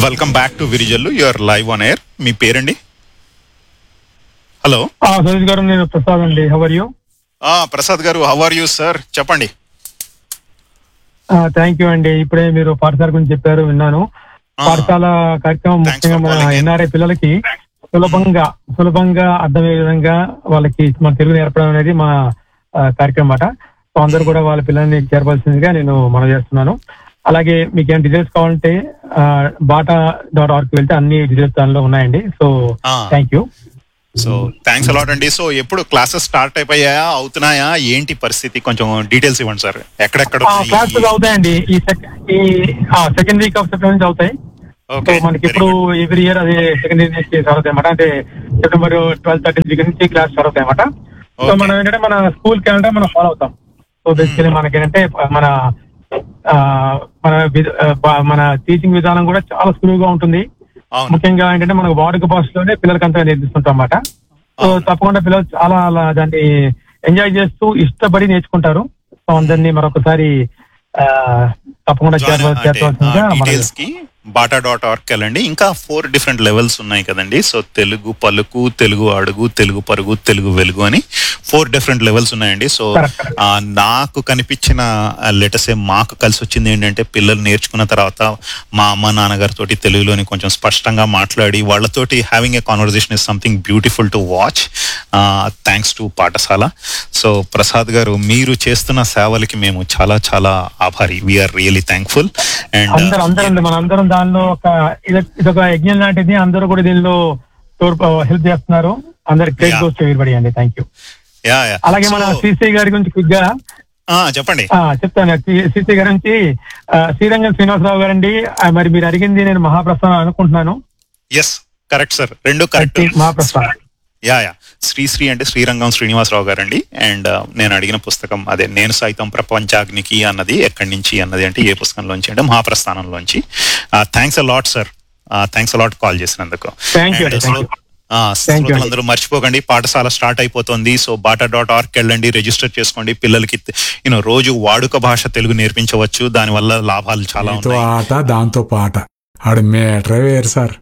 Welcome back to Virijallu your live on air మీ పేరండి hello ఆ, సతీష్ గారు నేను ప్రసాద్ అండి హవర్ యూ ఆ, Prasad garu how are you sir చెప్పండి థ్యాంక్ యూ అండి ఇప్పుడే మీరు పాఠశాల గురించి చెప్పారు విన్నాను ఆ. పాఠశాల కార్యక్రమం Thanks ముఖ్యంగా for మన calling in. ఎన్ఆర్ఐ పిల్లలకి సులభంగా సులభంగా అర్థమయ్యే విధంగా వాళ్ళకి మన తెలుగు నేర్పడం అనేది మా ఆ, కార్యక్రమం అన్నమాట సో అందరూ కూడా వాళ్ళ పిల్లల్ని చేరవలసిందిగా నేను మనం చేస్తున్నాను అలాగే మీకు ఏం డీటెయిల్స్ కావాలంటే బాటా డాట్ ఆర్క్ వెళ్తే అన్ని డీటెయిల్స్ దానిలో ఉన్నాయండి సో ఆ. Thank you so thanks a lot అండి సో ఎప్పుడు క్లాసెస్ స్టార్ట్ అయిపోయాయా అవుతున్నాయా ఏంటి పరిస్థితి కొంచెం డీటెయిల్స్ ఇవ్వండి సార్ ఎక్కడెక్కడ ఉన్నాయి? క్లాసెస్ అవుతాయండి ఈ sec- ఈ సెకండ్ వీక్ ఆఫ్ సెప్టెంబర్ నుంచి అవుతాయి సో Okay, మనకి very ఇప్పుడు good. ఎవ్రీ ఇయర్ అదే సెకండ్ ఇయర్ నుంచి స్టార్ట్ అవుతాయి అన్నమాట అంటే సెప్టెంబర్ ట్వెల్త్ థర్టీన్ వీక్ నుంచి క్లాస్ స్టార్ట్ అవుతాయి అన్నమాట సో Okay. మనం ఏంటంటే మన స్కూల్ క్యాలెండర్ మనం ఫాలో అవుతాం సో బేసికలీ మనకి ఏంటంటే మన ఆ, మన విధ- ఆ, బా- మన టీచింగ్ విధానం కూడా చాలా సులువుగా ఉంటుంది అవును ముఖ్యంగా ఏంటంటే మనకు వాడుక భాషలోనే పిల్లలకి అంతా నేర్పిస్తుంటాం అన్నమాట సో అవును. తప్పకుండా పిల్లలు చాలా అలా దాన్ని ఎంజాయ్ చేస్తూ ఇష్టపడి నేర్చుకుంటారు సో అందరినీ మరొకసారి ఆ, తప్పకుండా చేరవ- చేర్చవలసిందిగా మనం డీటెయిల్స్ కి బాటా డాట్ ఆర్క్ వెళ్ళండి ఇంకా ఫోర్ డిఫరెంట్ లెవెల్స్ ఉన్నాయి కదండి సో తెలుగు పలుకు తెలుగు అడుగు తెలుగు పరుగు తెలుగు వెలుగు అని ఫోర్ డిఫరెంట్ లెవెల్స్ ఉన్నాయండి సో Correct, correct. ఆ, నాకు కనిపించిన లెటసే మాకు కలిసి వచ్చింది ఏంటంటే పిల్లలు నేర్చుకున్న తర్వాత మా అమ్మ నాన్నగారితో తెలుగులోని కొంచెం స్పష్టంగా మాట్లాడి వాళ్ళతోటి having a conversation is something beautiful to watch thanks to Pathashala so Prasad garu మీరు చేస్తున్న సేవలకి మేము చాలా చాలా ఆభారి వీఆర్ రియలీ థ్యాంక్ఫుల్ అందరూ అండ్ అందరం మన అందరం దానిలో ఒక ఇది- ఇదొక యజ్ఞం లాంటిది అందరూ కూడా దీనిలో హెల్ప్ చేస్తున్నారు అందరికి క్రెడిట్ Yeah. గోస్ ఎవరిబడి అండి థ్యాంక్ యూ యా యా అలాగే మన శ్రీశ్రీ గారి గురించి క్విక్ గా చెప్పండి ఆ, చెప్తాను శ్రీశ్రీ గారి నుంచి ఆ, శ్రీరంగం శ్రీనివాసరావు గారండి ఆ, మరి మీరు అడిగింది నేను మహాప్రస్థానం అనుకుంటున్నాను ఎస్ కరెక్ట్ సార్ రెండు correct Mahaprasthanam yeah yeah Sri Sri అంటే శ్రీరంగం శ్రీనివాసరావు గారండి అండ్ నేను అడిగిన పుస్తకం అదే నేను సైతం ప్రపంచాగ్నికి అన్నది ఎక్కడి నుంచి అన్నది అంటే ఏ పుస్తకంలోంచి అంటే మహాప్రస్థానంలోంచి thanks a lot sir thanks a lot call చేసినందుకు Thank you, And thank you. శ్రో- ఆ, Thank you. శ్రోతలందరూ మర్చిపోకండి పాఠశాల స్టార్ట్ అయిపోతుంది సో బాటా డాట్ ఆర్క్ వెళ్ళండి రిజిస్టర్ చేసుకోండి పిల్లలకి యూనో రోజు వాడుక భాష తెలుగు నేర్పించవచ్చు దానివల్ల లాభాలు చాలా మీతో ఉన్నాయి ఆట దాంతో పాట ఆడు మేటరే వేరు సార్